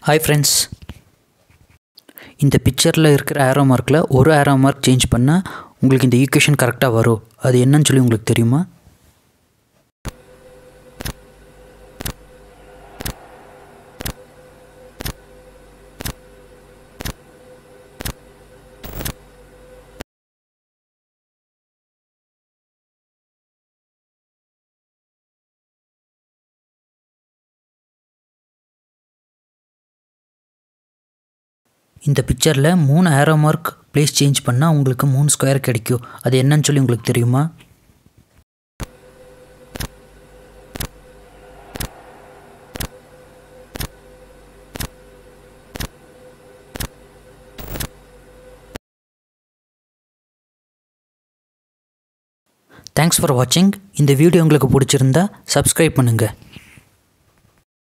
hi friends இந்த பிக்சரில் இருக்கிற ஆரோ மார்க்கில் ஒரு ஆரோ மார்க் சேஞ்ச் பண்ணால் உங்களுக்கு இந்த ஈக்குவேஷன் கரெக்டாக வரும் அது என்னன்னு சொல்லி உங்களுக்கு தெரியுமா இந்த பிக்சரில் மூணு ஆரோ மார்க் ப்ளேஸ் சேஞ்ச் பண்ணால் உங்களுக்கு மூணு ஸ்கொயர் கிடைக்கும் அது என்னன்னு சொல்லி உங்களுக்கு தெரியுமா தேங்க்ஸ் ஃபார் வாட்சிங் இந்த வீடியோ உங்களுக்கு பிடிச்சிருந்தா சப்ஸ்கிரைப் பண்ணுங்கள்